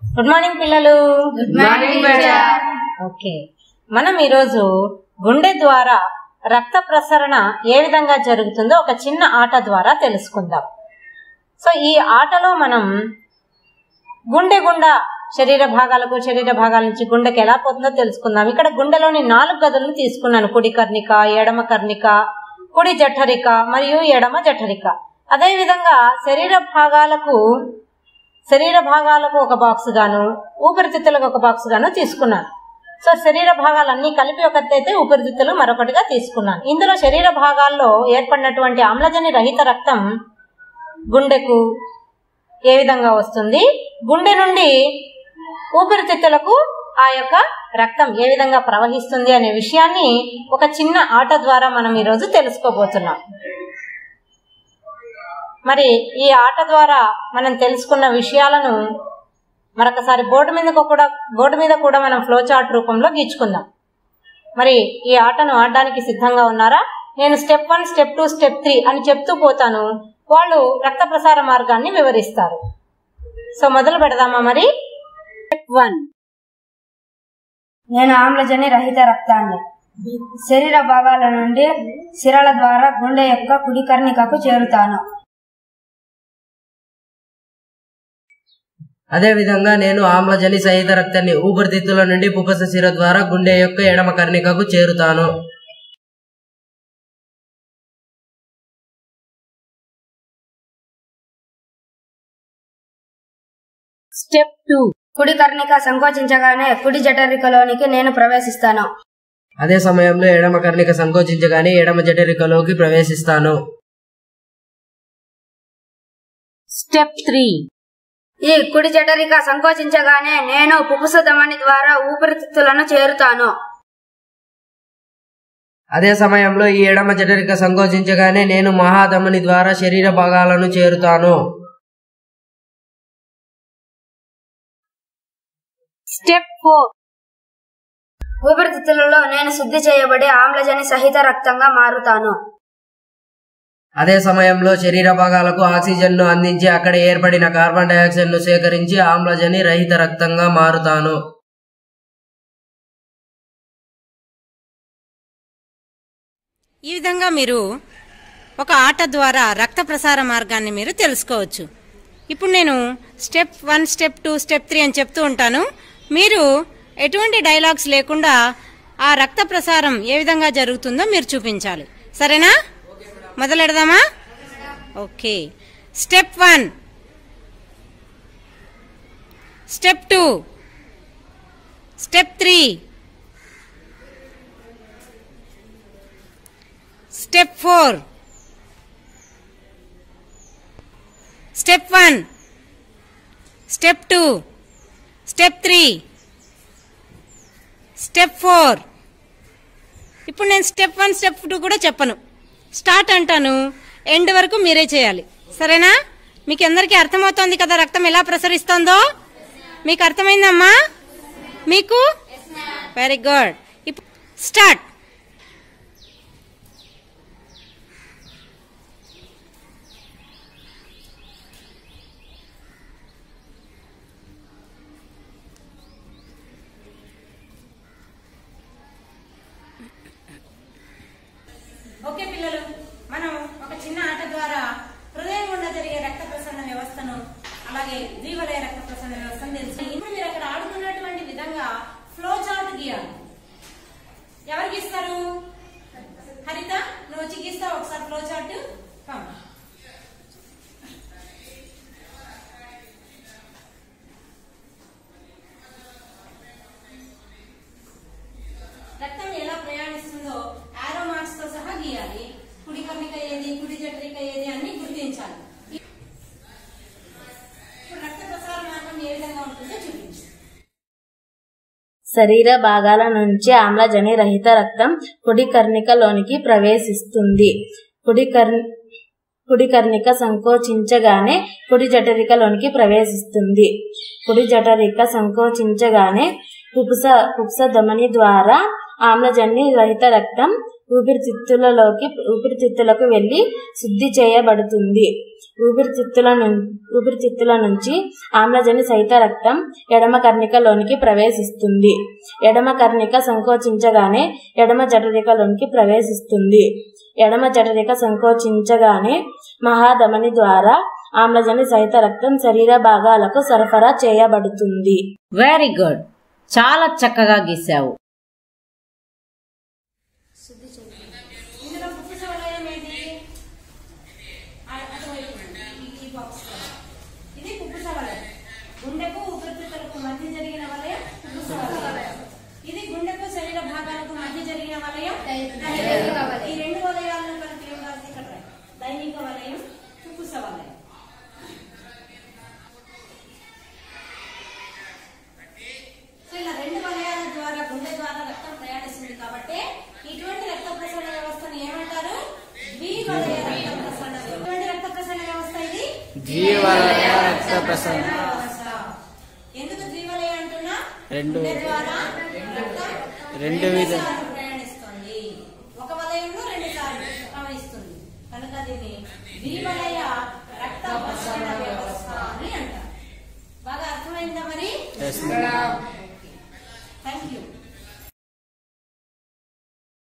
Good morning పిల్లలు good morning madam okay మనం ఈరోజు గుండె ద్వారా రక్త ప్రసరణ ఏ విధంగా జరుగుతుందో ఒక చిన్న ఆట ద్వారా తెలుసుకుందాం సో ఈ ఆటలో మనం గుండె గుండా శరీర భాగాలకు శరీర భాగాల నుంచి గుండెకి ఎలా పోతుందో తెలుసుకుందాం ఇక్కడ గుండెలోని నాలుగు గదులను తీసుకున్నాను కుడి కర్ణిక ఎడమ కర్ణిక కుడి జఠరిక మరియు ఎడమ జఠరిక అదే విధంగా శరీర భాగాలకు శరీర భాగాలకు ఒక బాక్స్ గాను ఊపిరితిత్తులకు ఒక బాక్స్ గాను తీసుకున్నాను సో శరీర భాగాలన్నీ కలిపి ఒకటైతే ఊపిరితిత్తులు మరొకటిగా తీసుకున్నాను ఇందులో శరీర భాగాల్లో ఏర్పడినటువంటి ఆమ్లజని రహిత రక్తం గుండెకు ఏ విధంగా వస్తుంది గుండె నుండి ఊపిరితిత్తులకు ఆ యొక్క రక్తం ఏ విధంగా ప్రవహిస్తుంది అనే విషయాన్ని ఒక చిన్న ఆట ద్వారా మనం ఈరోజు తెలుసుకోబోతున్నాం మరి ఈ ఆట ద్వారా మనం తెలుసుకున్న విషయాలను మరొకసారి బోర్డు మీద కూడా బోర్డు మీద కూడా మనం ఫ్లో చార్ట్ రూపంలో గీచుకుందాం మరి ఈ ఆటను ఆడడానికి సిద్ధంగా ఉన్నారా నేను step one step two step three అని చెప్తూ పోతాను వాళ్ళు రక్త ప్రసార మార్గాన్ని వివరిస్తారు సో మొదలు పెడదామా మరి స్టెప్ వన్ నేను ఆమ్లజని రహిత రక్తాన్ని శరీర భాగాల నుండి సిరల ద్వారా గుండె యొక్క కుడి కర్ణికకు చేరుతాను అదే విధంగా నేను ఆమ్లజని సహిత రక్తాన్ని ఊపిరితిత్తుల నుండి పుపస శిర ద్వారా గుండె యొక్క ఎడమ కర్ణికకు చేరుతాను స్టెప్ టూ కుడి కర్ణిక సంకోచించగానే కుడి జఠరికలోనికి నేను ప్రవేశిస్తాను అదే సమయంలో ఎడమ కర్ణిక సంకోచించగానే ఎడమ జఠరికలోకి ప్రవేశిస్తాను స్టెప్ త్రీ ఈ కుడి జఠరిక సంకోచించగానే నేను పుపుస ధమని ద్వారా ఊపిరితిత్తులను చేరుతాను అదే సమయంలో ఈ ఎడమ జఠరిక సంకోచించగానే నేను మహాధమని ద్వారా శరీర భాగాలను చేరుతాను స్టెప్ ఫోర్ ఊపిరితిత్తులలో నేను శుద్ధి చేయబడి ఆమ్లజని సహిత రక్తంగా మారుతాను అదే సమయంలో శరీర భాగాలకు ఆక్సిజన్ ను అందించి అక్కడ ఏర్పడిన కార్బన్ డైఆక్సైడ్ ను సేకరించి ఆమ్లజని రహిత రక్తంగా మారుతాను ఈ విధంగా మీరు ఒక ఆట ద్వారా రక్త ప్రసార మార్గాన్ని మీరు తెలుసుకోవచ్చు ఇప్పుడు నేను step one step two step three అని చెప్తూ ఉంటాను మీరు ఎటువంటి డైలాగ్స్ లేకుండా ఆ రక్త ప్రసారం ఏ విధంగా జరుగుతుందో మీరు చూపించాలి సరేనా మొదలెడదామా okay step one step two step three step four step one step two step three step four ఇప్పుడు నేను స్టెప్ వన్ స్టెప్ టూ కూడా చెప్పను స్టార్ట్ అంటాను ఎండ్ వరకు మీరే చేయాలి సరేనా మీకు అందరికీ అర్థమవుతోంది కదా రక్తం ఎలా ప్రసరిస్తుందో మీకు అర్థమైందమ్మా మీకు వెరీ గుడ్ ఇప్పుడు స్టార్ట్ ఓకే పిల్లలు మనం ఒక చిన్న ఆట ద్వారా హృదయం గుండా జరిగే రక్త ప్రసరణ వ్యవస్థను అలాగే ద్వివలయ రక్త ప్రసరణ వ్యవస్థను తెలుసు ఇప్పుడు మీరు అక్కడ ఆడుతున్నటువంటి విధంగా ఫ్లో చార్ట్ గీయాలి ఎవరికి ఇస్తారు హరిత నువ్వు వచ్చి గీస్తావు ఒకసారి ఫ్లో చార్ట్ కమ్ రక్తం ఎలా ప్రయాణిస్తుందో ఆరో మార్క్స్ తో సహా గీయాలి కుడి కర్ణిక ఏది కుడి జఠరిక ఏది అని గుర్తించాలి ఇప్పుడు రక్త ప్రసార మార్గం ఏ విధంగా ఉంటుందో చూపించు శరీర భాగాల నుంచి ఆమ్లజని రహిత రక్తం కుడి కర్ణికలోనికి ప్రవేశిస్తుంది కుడి కర్ కుడి కర్ణిక సంకోచించగానే కుడి జఠరికలోనికి ప్రవేశిస్తుంది కుడి జఠరిక సంకోచించగానే పుపుస పుప్స ధమని ద్వారా ఆమ్లజని రహిత రక్తం ఊపిరితిత్తులలోకి ఊపిరితిత్తులకు వెళ్లి శుద్ధి చేయబడుతుంది ఊపిరితిత్తుల నుం- ఊపిరితిత్తుల నుంచి ఆమ్లజని సహిత రక్తం ఎడమ కర్ణికలోనికి ప్రవేశిస్తుంది ఎడమ కర్ణిక సంకోచించగానే ఎడమ జఠరికలోనికి ప్రవేశిస్తుంది ఎడమ జఠరిక సంకోచించగానే మహాధమని ద్వారా ఆమ్లజని సహిత రక్తం శరీర భాగాలకు సరఫరా చేయబడుతుంది వెరీ గుడ్ చాలా చక్కగా గీసావు ఇందులో పుట్టుక వలయం ఏంటి ఆ, అటువైపు ఈ- ఈ బాక్స్ లో. ఇది కుక్కుస వలయం గుండెకు ఊపిరితిత్తులకు మధ్య జరిగిన వలయం కుక్కుస వలయం ఇది గుండెకు శరీర భాగాలకు మధ్య జరిగిన వలయం దైనిక వలయం. ఈ రెండు వలయాలను కలిపి ఏం రాసి ఇక్కడ రాయి. దైనిక వలయం కుక్కుస వలయం సో ఇలా రెండు వలయాల ద్వారా గుండె ద్వారా రక్తం ప్రయాణిస్తుంది కాబట్టి ఇటువంటి రక్త ప్రసరణ వ్యవస్థను ఏమంటారు ద్వివలయ రక్త ప్రసరణ వ్యవస్థ ఇటువంటి రక్త ప్రసరణ వ్యవస్థ ఇది ద్వివలయ రక్త ప్రసరణ వ్యవస్థ ఎందుకు ద్వివలయ అంటున్నా రెండు గుండె ద్వారా రక్తం రెండు విధ- సార్లు ప్రయాణిస్తుంది ఒక వలయంలో రెండు సార్లు ప్రవహిస్తుంది కనుక దీన్ని ద్వివలయ రక్త ప్రసరణ వ్యవస్థ అని అంటారు బాగా అర్థమైందా మరి Yes, madam.